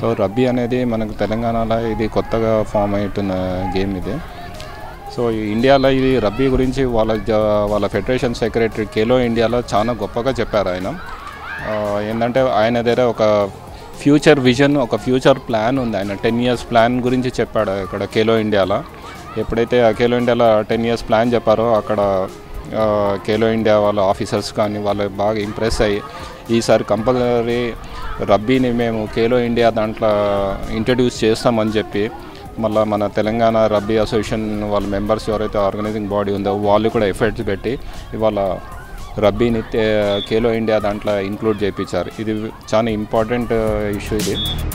రబ్బీ అనేది మనకు తెలంగాణలో ఇది కొత్తగా ఫామ్ అవుతున్న గేమ్ ఇది సో ఈ ఇండియాలో ఇది రబ్బీ గురించి వాళ్ళ జ- వాళ్ళ ఫెడరేషన్ సెక్రటరీ ఖేలో ఇండియాలో చాలా గొప్పగా చెప్పారు ఆయన ఆ, ఏంటంటే ఆయన దగ్గర ఒక ఫ్యూచర్ విజన్ ఒక ఫ్యూచర్ ప్లాన్ ఉంది ఆయన టెన్ ఇయర్స్ ప్లాన్ గురించి చెప్పాడు ఇక్కడ ఖేలో ఇండియాలో ఎప్పుడైతే ఆ ఖేలో ఇండియాలో టెన్ ఇయర్స్ ప్లాన్ చెప్పారో అక్కడ ఆ, ఖేలో ఇండియా వాళ్ళ ఆఫీసర్స్ కానీ వాళ్ళు బాగా ఇంప్రెస్ అయ్యి ఈసారి కంపల్సరీ రబ్బీని మేము ఖేలో ఇండియా దాంట్లో ఇంట్రడ్యూస్ చేస్తామని చెప్పి మళ్ళీ మన తెలంగాణ రబ్బీ అసోసియేషన్ వాళ్ళ మెంబర్స్ ఎవరైతే ఆర్గనైజింగ్ బాడీ ఉందో వాళ్ళు కూడా ఎఫర్ట్స్ పెట్టి ఇవాళ రబ్బీని తే- ఖేలో ఇండియా దాంట్లో ఇంక్లూడ్ చేయించారు ఇది చాలా ఇంపార్టెంట్ ఇష్యూ ఇది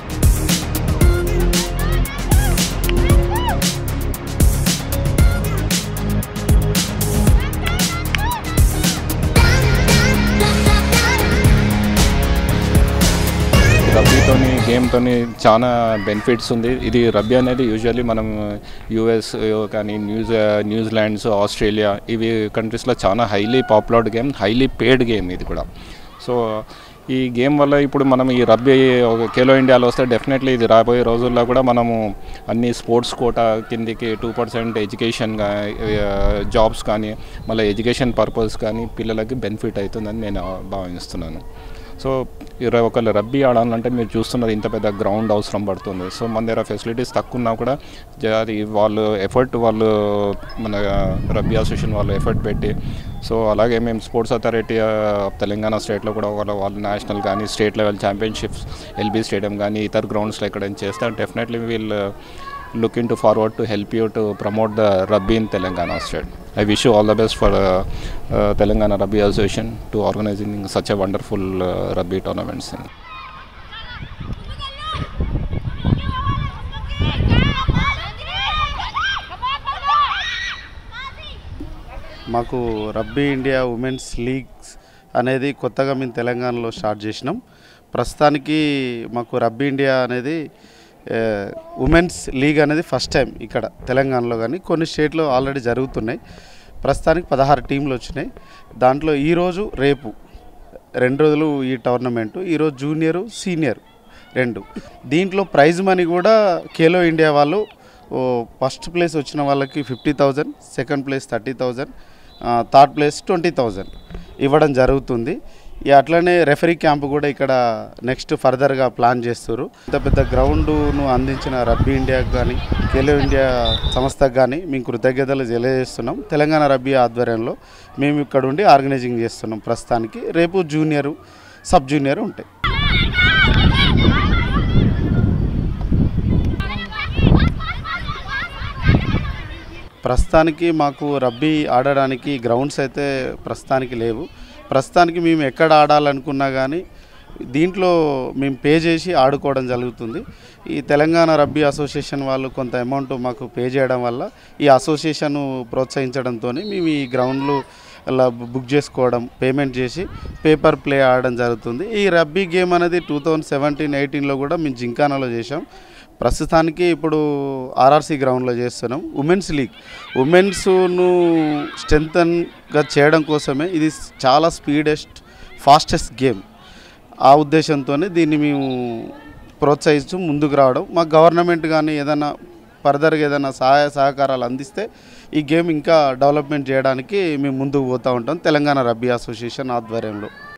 రబ్బీతోని గేమ్తోని చాలా బెనిఫిట్స్ ఉంది ఇది రబ్బీ అనేది యూజువల్లీ మనం యూఎస్ కానీ న్యూస్ న్యూజిలాండ్స్ ఆస్ట్రేలియా ఇవి కంట్రీస్లో చాలా highly popular game highly paid game ఇది కూడా సో ఈ గేమ్ వల్ల ఇప్పుడు మనం ఈ రబ్బీ ఒక ఖేలో ఇండియాలో వస్తే డెఫినెట్లీ ఇది రాబోయే రోజుల్లో కూడా మనము అన్ని స్పోర్ట్స్ కోటా కిందికి టూ పర్సెంట్ ఎడ్యుకేషన్ జాబ్స్ కానీ మళ్ళీ ఎడ్యుకేషన్ పర్పస్ కానీ పిల్లలకి బెనిఫిట్ అవుతుందని నేను భావిస్తున్నాను సో ఇర- ఒకవేళ రబ్బీ ఆడాలంటే మీరు చూస్తున్నది ఇంత పెద్ద గ్రౌండ్ అవసరం పడుతుంది సో మన దగ్గర ఫెసిలిటీస్ తక్కువ ఉన్నా కూడా జ- అది వాళ్ళు ఎఫర్ట్ వాళ్ళు మన రబ్బీ అసోసియేషన్ వాళ్ళు ఎఫర్ట్ పెట్టి సో అలాగే మేము స్పోర్ట్స్ అథారిటీ ఆఫ్ తెలంగాణ స్టేట్లో కూడా వాళ్ళ వాళ్ళు నేషనల్ కానీ state level championships LB stadium కానీ ఇతర గ్రౌండ్స్లో ఎక్కడైనా చేస్తే డెఫినెట్లీ వీళ్ళు looking to forward to help you to promote the rugby in Telangana state. I wish you all the best for uh, uh, Telangana Rugby Association to organizing such a wonderful uh, rugby tournaments. In. మాకు rugby India women's leagues అనేది కొత్తగా మేము తెలంగాణలో start చేసినాం ప్రస్తుతానికి మాకు rugby India అనేది A, women's league అనేది ఫస్ట్ టైం ఇక్కడ తెలంగాణలో కానీ కొన్ని స్టేట్లో ఆల్రెడీ జరుగుతున్నాయి ప్రస్తుతానికి పదహారు టీంలు వచ్చినాయి దాంట్లో ఈరోజు రేపు రెండు రోజులు ఈ టోర్నమెంటు ఈరోజు జూనియరు సీనియర్ రెండు దీంట్లో ప్రైజ్ మనీ కూడా ఖేలో ఇండియా వాళ్ళు ఓ, ఫస్ట్ ప్లేస్ వచ్చిన వాళ్ళకి fifty thousand second place thirty thousand third place twenty thousand ఇవ్వడం జరుగుతుంది ఇక అట్లనే రెఫరీ క్యాంప్ కూడా ఇక్కడ నెక్స్ట్ ఫర్దర్గా ప్లాన్ చేస్తారు ఇంత పెద్ద గ్రౌండ్ను అందించిన రబ్బీ ఇండియాకు కానీ ఖేలో ఇండియా సంస్థకు కానీ మేము కృతజ్ఞతలు తెలియజేస్తున్నాం తెలంగాణ రబ్బీ ఆధ్వర్యంలో మేము ఇక్కడ ఉండి ఆర్గనైజింగ్ చేస్తున్నాం ప్రస్తుతానికి రేపు జూనియరు సబ్ జూనియర్ ఉంటాయి ప్రస్తుతానికి మాకు రబ్బీ ఆడడానికి గ్రౌండ్స్ అయితే ప్రస్తుతానికి లేవు ప్రస్తుతానికి మేము ఎక్కడ ఆడాలనుకున్నా కానీ దీంట్లో మేము పే చేసి ఆడుకోవడం జరుగుతుంది ఈ తెలంగాణ రబ్బీ అసోసియేషన్ వాళ్ళు కొంత అమౌంట్ మాకు పే చేయడం వల్ల ఈ అసోసియేషన్ ప్రోత్సహించడంతో మేము ఈ గ్రౌండ్లు అలా బుక్ చేసుకోవడం పేమెంట్ చేసి పేపర్ ప్లే ఆడడం జరుగుతుంది ఈ రబ్బీ గేమ్ అనేది టూ థౌజండ్ సెవెంటీన్ ఎయిటీన్లో కూడా మేము జింకానాలో చేసాం ప్రస్తుతానికి ఇప్పుడు ఆర్ఆర్సీ గ్రౌండ్లో చేస్తున్నాం ఉమెన్స్ లీగ్ ఉమెన్స్ను స్ట్రెంగ్తన్గా చేయడం కోసమే ఇది చాలా స్పీడెస్ట్ ఫాస్టెస్ట్ గేమ్ ఆ ఉద్దేశంతోనే దీన్ని మేము ప్రోత్సహిస్తూ ముందుకు రావడం మా గవర్నమెంట్ కానీ ఏదైనా ఫర్దర్గా ఏదైనా సహాయ సహకారాలు అందిస్తే ఈ గేమ్ ఇంకా డెవలప్మెంట్ చేయడానికి మేము ముందుకు పోతూ ఉంటాం తెలంగాణ రబ్బీ అసోసియేషన్ ఆధ్వర్యంలో